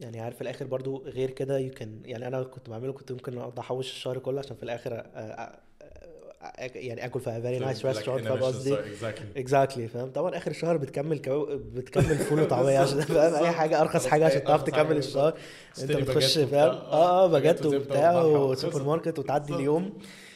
يعني عارف في الاخر برضو غير كده يو كان يعني انا كنت بعمله كنت ممكن اقعد احوش الشهر كله عشان في الاخر أ- أ- أ- يعني اكل في فيري نايس ريستورانت فاهم قصدي اكزاكتلي اكزاكتلي فاهم طبعا اخر الشهر بتكمل كو... بتكمل فول وطعميه عشان فاهم اي حاجه ارخص حاجه عشان تعرف أرخص حاجة تكمل بالظبط. الشهر انت تشتري بتخش باجيت فاهم وبتاع. اه اه باجيت باجيت وزبدة وبتاع وملح وسوبر وخلصت. ماركت وتعدي بالظبط. اليوم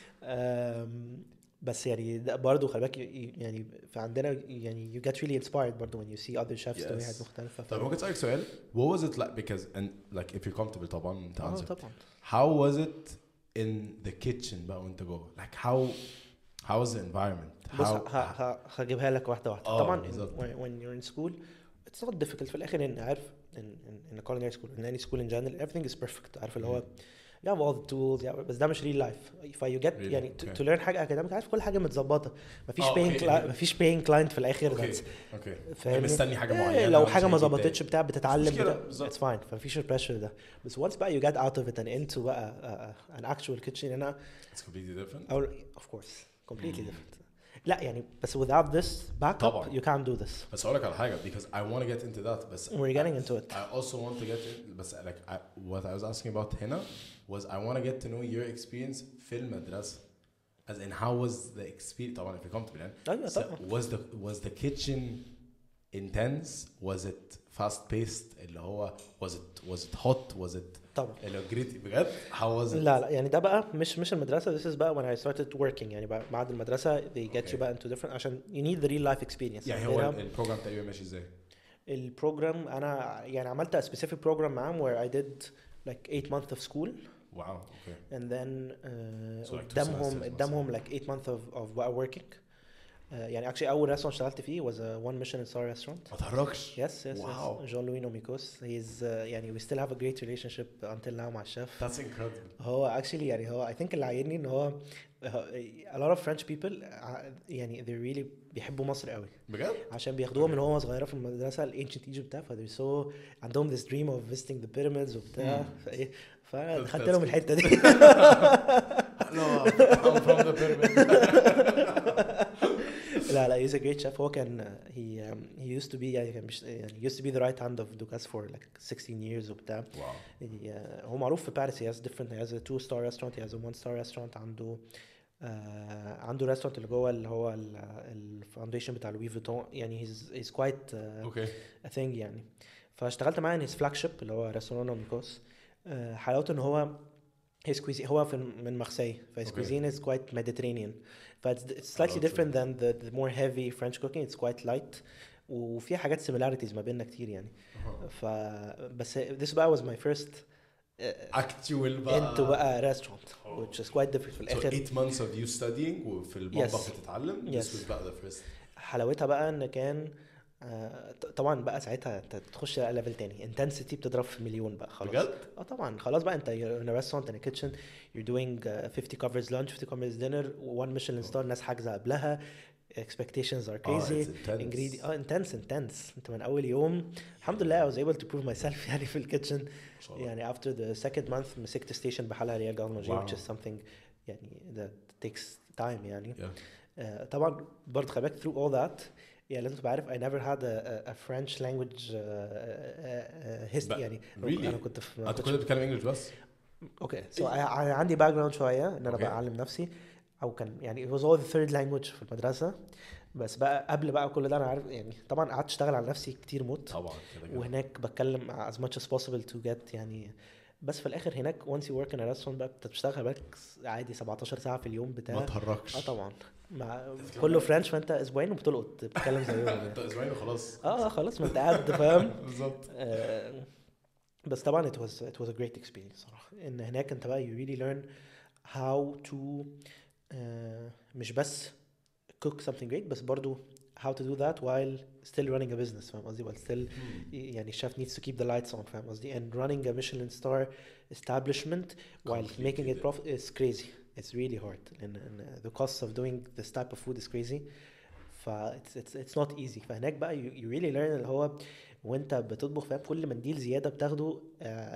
آم، بس يعني ده برضه خلي بالك ي- ي- يعني في عندنا يعني you get really inspired برضه when you see other chefs doing Yes. حاجات مختلفة طيب ممكن اسالك سؤال what was it like because and like if you're comfortable طبعا to اه answer طبعا how was it in the kitchen بقى وانت جوه like how how was the environment بص how ه- ه- هجيبها لك واحدة واحدة آه، طبعا بالظبط. when, when you're in school it's not difficult في الآخر إن عارف in, in, in a culinary school in any school in general everything is perfect عارف اللي هو you have all the tools yeah, بس ده مش real life ف you get Really? يعني to, Okay. to learn حاجة academic عارف كل حاجة متظبطة مفيش آه، paying okay. cli- مفيش paying client في الآخر اوكي that's اوكي فاهمني؟ مستني حاجه إيه، معينه لو مش حاجه ما هيجي ظبطتش تاني. بتاع بتتعلم مشكلة، بتاع بالظبط. اتس فاين فمفيش البريشر ده بس once بقى you get out of it and into بقى uh, an actual kitchen هنا it's completely different او of course completely different لا يعني بس without this backup طبعاً. you can't do this بس اقول لك على حاجه because I want to get into that بس we're getting into it I also want to get in بس like I, what I was asking about هنا was I want to get to know your experience في المدرسة as in how was the experience طبعا if you're comfortable يعني ايوه so طبعا was the was the kitchen intense was it fast paced اللي هو was it was it hot was it طبعا اللي هو gritty بجد how was it لا لا يعني ده بقى مش مش المدرسه this is بقى when I started working يعني بقى بعد المدرسه they get Okay. you بقى into different عشان you need the real life experience يعني هو ال- البروجرام تقريبا ماشي ازاي البروجرام انا يعني عملت a specific program معاهم where I did like 8 months of school واو اوكي and then uh, So like two قدامهم semesters قدامهم like 8 months of, of بقى working uh, يعني actually اول رestaurant اشتغلت فيه was a one Michelin star restaurant ما تهرجش yes yes Wow. yes Jean Louis Nomikos he's uh, يعني we still have a great relationship until now مع الشيف that's incredible هو actually يعني هو I think اللي عاجبني ان هو هو- a lot of French people ع- يعني they really بيحبوا مصر قوي بجد عشان بياخدوها من هو صغيره في المدرسه الانشنت ايجيبت بتاع فدي سو عندهم this dream of visiting the pyramids وبتاع Hmm. فايه فدخلت That's لهم good. الحته دي no I'm from the pyramid لا لا he's a great chef هو كان he um, he used to be يعني كان مش يعني used to be the right hand of Ducasse for like 16 years وبتاع واو he, uh, هو معروف في باريس he has different he has a two star restaurant he has a one star restaurant عنده uh, عنده ريستورانت اللي جوه اللي هو الفاونديشن بتاع لوي فيتون يعني he's he's quite uh, اوكي a thing يعني فاشتغلت معاه ان his flagship اللي هو ريستوران ميكوس uh, حلاوته ان هو his cuisine هو في من مارسي ف his Okay. cuisine is quite Mediterranean ف it's, it's slightly حلاوته. different than the, the more heavy French cooking it's quite light وفي حاجات similarities ما بيننا كتير يعني ف بس this بقى was my first uh, اكتوال بقى into بقى restaurant which is quite different في So الاخر eight months of you studying وفي المطبخ Yes. بتتعلم Yes. this was بقى the first حلاوتها بقى ان كان آه، ط- طبعا بقى ساعتها انت تخش ليفل تاني انتنسيتي بتضرب في مليون بقى خلاص بجد؟ اه طبعا خلاص بقى انت you're in a restaurant in a kitchen you're doing uh, 50 covers lunch 50 covers dinner one Michelin star الناس حاجزه قبلها expectations are Oh, crazy it's intense. ingredient اه intense intense انت من اول يوم الحمد لله I was able to prove myself يعني في الكيتشن ما شاء الله يعني after the second month مسكت ستيشن بحالها اللي هي جالموجي Wow. which is something يعني that takes time يعني Yeah. آه، طبعا برضه خلي بالك through all that يعني لازم تبقى عارف I never had a, a, a French language uh, uh, uh, history بقى- يعني really? انا كنت في ما انت كنتش كنت بتتكلم انجلش بس؟ اوكي سو عندي باك جراوند شويه ان انا Okay. بعلم نفسي او كان يعني it was all the third language في المدرسه بس بقى قبل بقى كل ده انا عارف يعني طبعا قعدت اشتغل على نفسي كتير موت طبعا كده كده وهناك بتكلم as much as possible to get يعني بس في الاخر هناك once you work in a restaurant بقى انت بتشتغل بالك عادي 17 ساعه في اليوم ما بتاع تهرجش اه طبعا مع بتتكلم كله بقى؟ فرنش فانت اسبوعين وبتلقط بتتكلم زيهم يعني. انت اسبوعين وخلاص اه اه خلاص ما انت قاعد فاهم بالظبط آه، بس طبعا it was it was a great experience صراحة ان هناك انت بقى you really learn how to آه، مش بس cook something great بس برضو how to do that while still running a business فاهم قصدي while still يعني chef needs to keep the lights on فاهم قصدي and running a Michelin star establishment while Completely making it different. profit is crazy it's really hard and, and the cost of doing this type of food is crazy ف it's, it's, it's not easy فهناك بقى you, you really learn اللي هو وانت بتطبخ فاهم كل منديل زياده بتاخده آه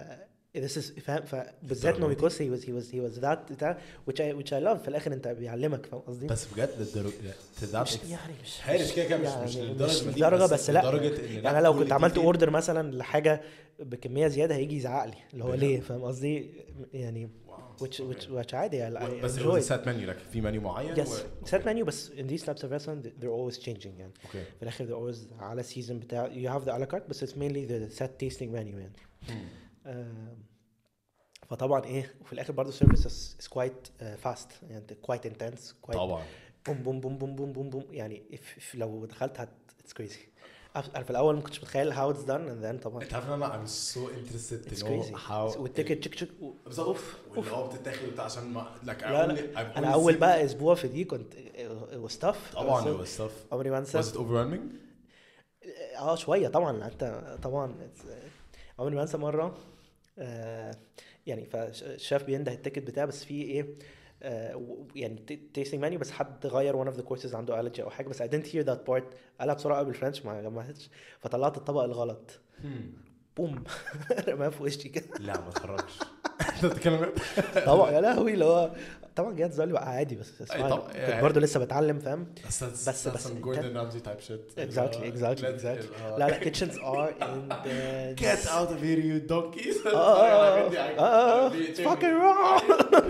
this is فاهم فبالذات الدرجة انه دي؟ because he was he was he was that بتاع which I which I love في الاخر انت بيعلمك فاهم قصدي؟ بس بجد للدرجه to that مش extent. يعني مش هارش كده كده مش يعني مش مش للدرجه دي لدرجه بس لا لدرجه ان يعني لا انا لو كل كنت عملت detail- اوردر مثلا لحاجه بكميه زياده هيجي يزعق لي اللي هو بجد؟ ليه فاهم قصدي يعني Wow. which which Okay. which عادي يعني I بس it enjoy was a set menu like في منيو معين yes و- set menu بس in these types of restaurants they're always changing يعني اوكي في الاخر they're always على season بتاع you have the a la carte بس it's mainly the set tasting menu يعني آم، فطبعا ايه وفي الاخر برضه service is, is quite uh, fast يعني quite intense quite طبعا بوم بوم بوم بوم بوم بوم بوم يعني if, if لو دخلت هت it's crazy انا في الاول ما كنتش متخيل how it's done and then طبعا انت عارف ان انا I'm so interested to it's know crazy how والتيكت تشيك تشيك بالظبط اوف واللي هو بتتاخد وبتاع عشان ما like I لا only- لا I've انا only اول seen- بقى اسبوع في دي كنت it was tough طبعا بس it was tough عمري ما انسى was it overwhelming اه شويه طبعا انت طبعا it's- عمري ما انسى مره آه يعني فالشيف بينده التيكت بتاعه بس في ايه آه و- يعني تيستنج مانيو بس حد غير one of the courses عنده allergy او حاجه بس I didn't hear that part قالها بسرعه قوي بالفرنش ما جمعتش فطلعت الطبق الغلط بوم رماه في وشي كده لا ما تخرجش انت بتتكلم طبعا يا لهوي اللي هو طبعا جت زعلي بقى عادي بس it's أي fine. طبعا، كنت يعني- برضه لسه بتعلم فاهم بس بس- بس بس some كان- Gordon Ramsay type shit exactly exactly Let's- exactly uh, لا لا kitchens are intense Get out of here you donkeys اه اه اه اه it's fucking wrong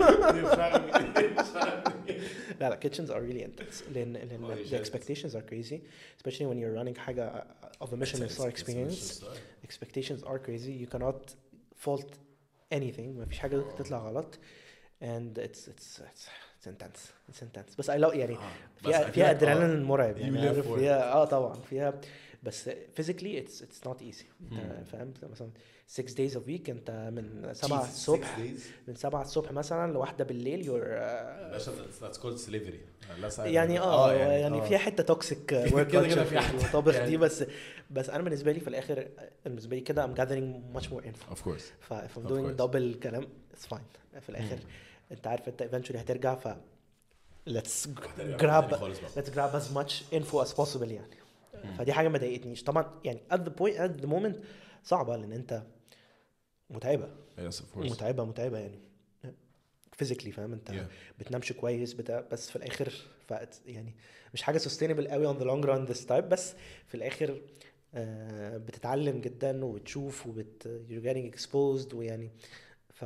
لا لا kitchens are really intense لان لان Holy the shit. expectations are crazy especially when you're running حاجه of a Michelin star experience expectations are crazy you cannot fault anything ما فيش حاجه تطلع غلط and it's it's it's it's intense it's intense بس I love يعني فيها فيها ادرينالين مرعب you يعني live عارف for it. فيها اه طبعا فيها بس physically it's it's not easy انت Hmm. فاهم مثلا 6 days a week انت من 7 الصبح من 7 الصبح مثلا لواحده بالليل you're uh, that's called slavery unless I- يعني اه يعني آه. فيها حته توكسيك ورك كده كده كده في في حتة. المطابخ يعني- دي بس بس انا بالنسبه لي في الاخر بالنسبه لي كده I'm gathering much more info of course ف if I'm Of doing course. double كلام it's fine في الاخر انت عارف انت eventually هترجع ف let's grab خالص بقى. let's grab as much info as possible يعني فدي حاجه ما ضايقتنيش طبعا يعني at the point at the moment صعبه لان انت متعبه yes of course متعبه متعبه يعني فيزيكلي فاهم انت Yeah. بتنامش كويس بتاع بس في الاخر ف يعني مش حاجه سستينبل قوي on the long run this type بس في الاخر آه بتتعلم جدا وبتشوف وبت you're getting exposed ويعني ف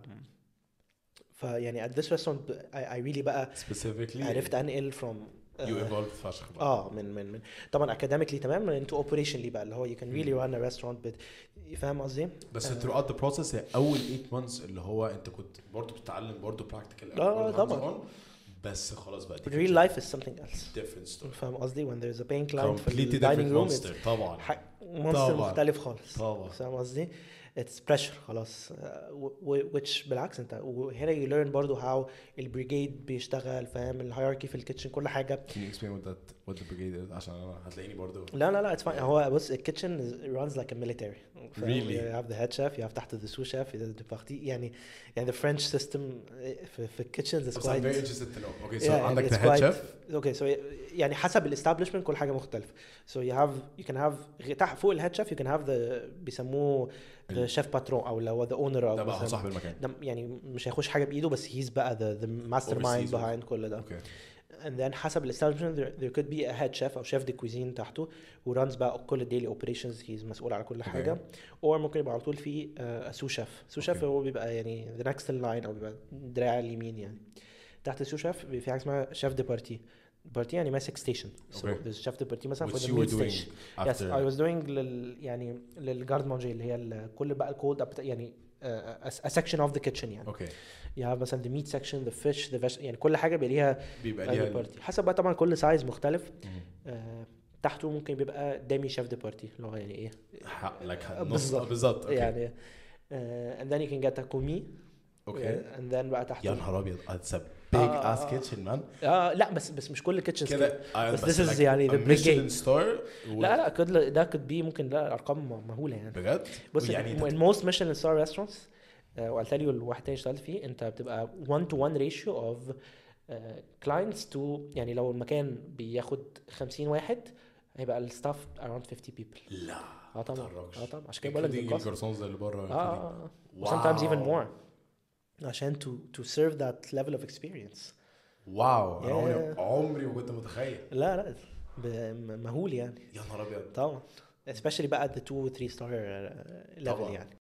فيعني at this restaurant I, I really بقى specifically عرفت انقل from you آه evolved فشخ بقى. اه من من من طبعا اكاديميكلي تمام انتو اوبريشنلي بقى اللي هو you can really run a restaurant بت فاهم قصدي؟ بس آه. throughout the process هي اول 8 months اللي هو انت كنت برضه بتتعلم برضه practical آه، برضه طبعا. hands-on. بس خلاص بقى But real life is something else different story فاهم قصدي when there's a paying client في completely الدايننج different روم monster طبعا مونستر طبعاً. مختلف خالص طبعا فاهم قصدي؟ اتس بريشر خلاص ويتش بالعكس انت وهنا يو ليرن برضو هاو البريجيد بيشتغل فاهم الهيراركي في الكيتشن كل حاجه can you explain what that what the brigade is عشان انا هتلاقيني برضه لا لا لا اتس هو بص الكيتشن runs like a military Really? you have the head chef you have تحت the sous chef the partie يعني يعني the French system في في الكيتشنز is بس I'm very quite interested to know okay so Yeah, and عندك it's the head quite- chef اوكي سو يعني حسب الاستابلشمنت كل حاجه مختلفه سو يو هاف يو كان هاف تحت فوق الهيد شيف يو كان هاف ذا بيسموه ذا ال- شيف باترون او اللي هو ذا اونر او ده بقى هو مثلاً- صاحب المكان ده يعني مش هيخش حاجه بايده بس هيز بقى ذا ذا ماستر مايند Oversees it. behind كل ده اوكي and then حسب الاستابلشمنت there, there could be a head chef او شيف دي كويزين تحته who runs بقى كل الديلي اوبريشنز هيز مسؤول على كل حاجه or ممكن يبقى على طول في سو شيف سو شيف Okay. هو بيبقى يعني the next in line او بيبقى دراع اليمين يعني تحت السو شيف بيبقى في حاجه اسمها شيف دي بارتي بارتي يعني ماسك ستيشن so Okay. there's chef de partie مثلا for which the you were meat doing station yes after I was doing لل يعني للجارد مانجي اللي هي ال- كل بقى الكولد يعني uh, a, a section of the kitchen يعني اوكي you have مثلا the meat section the fish the veg يعني كل حاجه بيبقى ليها بيبقى دي ليها بارتي حسب بقى طبعا كل سايز مختلف مم. آه تحته ممكن بيبقى ديمي شيف دي بارتي اللي هو يعني ايه ح- like نص بالظبط. بالظبط اوكي يعني آه and then you can get a كومي اوكي and then بقى تحته يا نهار ابيض it's a big آه، ass آه. kitchen man آه لا بس بس مش كل كيتشنز كده كده آه، بس this is like يعني a the brigade. Michelin star و- لا لا كود ده كود بي ممكن لا ارقام مهوله يعني بجد بص يعني in most Michelin star restaurants uh, وقلت لي الواحد تاني اشتغلت فيه انت بتبقى 1 to 1 ratio of uh, clients to يعني لو المكان بياخد 50 واحد هيبقى الستاف around 50 people لا اه طبعا متهرجش. اه طبعا عشان كده بقول لك including بالكوست الجرسونز اللي بره اه اه اه و sometimes even more عشان to to serve that level of experience واو انا عمري Yeah. عمري ما كنت متخيل لا لا ب- م- مهول يعني يا نهار ابيض طبعا especially بقى at the 2 و 3 star uh, level طبعاً. يعني